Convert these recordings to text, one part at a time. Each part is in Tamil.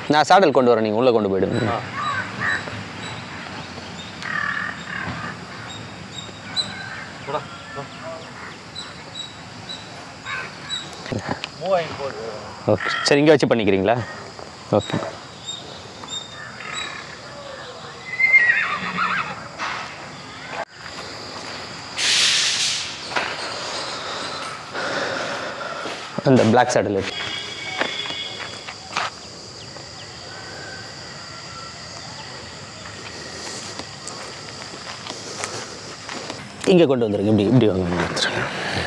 நான் சாடல் கொண்டு வரேன் நீங்கள் உள்ளே கொண்டு போயிடுங்க மூவாயிரம் போகுது ஓகே சரி இங்கே வச்சு பண்ணிக்கிறீங்களா ஓகே அந்த பிளாக் சாடல் இருக்கு இங்கே கொண்டு வந்துருங்க இப்படி இப்படி வாங்க இங்க வந்துருங்க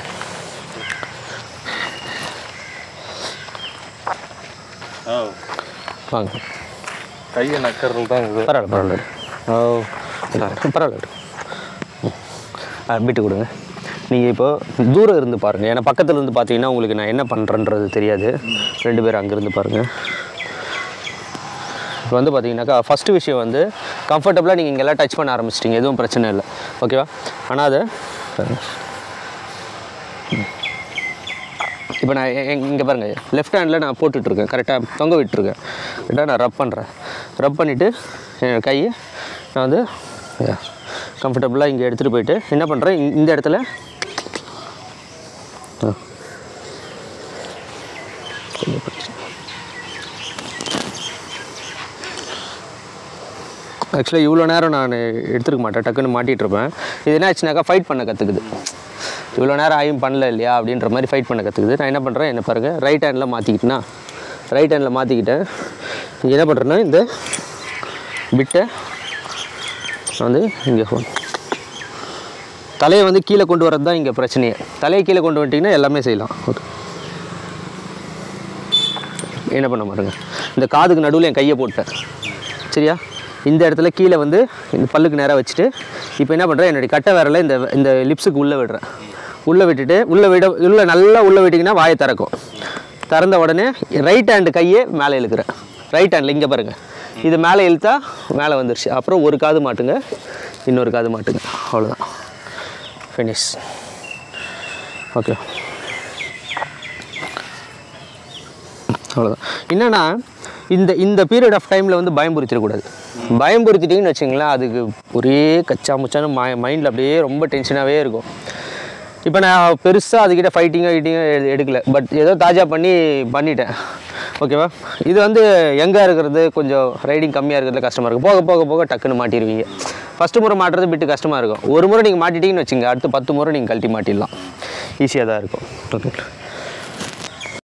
ஓ வாங்க கையை நக்கறது தான் இது பரவாயில்ல பரவாயில்ல ஓ பரவாயில்ல ம். ஆ விட்டு கொடுங்க நீங்கள் இப்போ தூரம் இருந்து பாருங்கள் ஏன்னா பக்கத்துல இருந்து பார்த்தீங்கன்னா உங்களுக்கு நான் என்ன பண்ணுறேன்றது தெரியாது ரெண்டு பேரும் அங்கேருந்து பாருங்கள் இப்போ வந்து பார்த்தீங்கன்னாக்கா ஃபஸ்ட்டு விஷயம் வந்து கம்ஃபர்டபுளாக நீங்கள் இங்கெல்லாம் டச் பண்ண ஆரம்பிச்சிட்டிங்க எதுவும் பிரச்சனை இல்லை ஓகேவா ஆனால் அதை இப்போ நான் இங்கே பாருங்கள் லெஃப்ட் ஹேண்டில் நான் போட்டுட்ருக்கேன் கரெக்டாக தொங்க விட்டுருக்கேன் கரெக்டாக நான் ரப் பண்ணுறேன் ரப் பண்ணிவிட்டு என் கையை நான் வந்து கம்ஃபர்டபுளாக இங்கே எடுத்துகிட்டு போயிட்டு என்ன பண்ணுறேன் இந்த இடத்துல ஆ. கொஞ்சம் பிரச்சனை. ஆக்சுவலாக இவ்வளோ நேரம் நான் எடுத்துருக்க மாட்டேன் டக்குன்னு மாட்டிகிட்டு இருப்பேன் இது என்ன ஆச்சுனாக்கா ஃபைட் பண்ண கற்றுக்குது இவ்வளோ நேரம் ஆயும் பண்ணல இல்லையா அப்படின்ற மாதிரி ஃபைட் பண்ண கற்றுக்குது நான் என்ன பண்ணுறேன் என்ன பாருங்கள் ரைட் ஹேண்டில் மாற்றிக்கிட்டேன்னா ரைட் ஹேண்டில் மாற்றிக்கிட்டேன் இங்கே என்ன பண்ணுறேன்னா இந்த பிட்டை நான் வந்து இங்கே ஃபோன் தலையை வந்து கீழே கொண்டு வரது தான் இங்கே பிரச்சனையே தலையை கீழே கொண்டு வந்துட்டிங்கன்னா எல்லாமே செய்யலாம் ஓகே என்ன பண்ண பாருங்க இந்த காதுக்கு நடுவில் என் கையை போட்டேன் சரியா இந்த இடத்துல கீழே வந்து இந்த பல்லுக்கு நேராக வச்சுட்டு இப்போ என்ன பண்ணுறேன் என்னுடைய கட்டை விரலை இந்த இந்த லிப்ஸுக்கு உள்ளே விடுறேன் உள்ளே விட்டுட்டு உள்ளே விட உள்ளே நல்லா உள்ளே விட்டிங்கன்னா வாயை திறக்கும் திறந்த உடனே ரைட் ஹேண்டு கையே மேலே இழுக்கிறேன் ரைட் ஹேண்டில் இங்கே பாருங்கள் இது மேலே இழுத்தா மேலே வந்துருச்சு அப்புறம் ஒரு காது மாட்டுங்க இன்னொரு காது மாட்டுங்க அவ்வளோதான் ஃபினிஷ் ஓகே அவ்வளோதான் என்னன்னா இந்த இந்த பீரியட் ஆஃப் டைமில் வந்து பயம்புறுத்திடக்கூடாது பயம்புறுத்திட்டிங்கன்னு வச்சுங்களேன் அதுக்கு ஒரே கச்சா முச்சான்னு மை மைண்டில் அப்படியே ரொம்ப டென்ஷனாகவே இருக்கும் இப்போ நான் பெருசாக அதுக்கிட்ட ஃபைட்டிங்காக கீட்டிங்காக எடுக்கல பட் ஏதோ தாஜா பண்ணி பண்ணிட்டேன் ஓகேவா இது வந்து எங்கே இருக்கிறது கொஞ்சம் ரைடிங் கம்மியாக இருக்கிறதுல கஷ்டமாக இருக்கும் போக போக போக டக்குன்னு மாட்டிடுவீங்க ஃபஸ்ட்டு முறை மாட்டுறது பிட்டு கஷ்டமாக இருக்கும் ஒரு முறை நீங்கள் மாட்டிட்டீங்கன்னு வச்சுங்க அடுத்து பத்து முறை நீங்கள் கழட்டி மாட்டிடலாம் ஈஸியாக தான் இருக்கும் ஓகே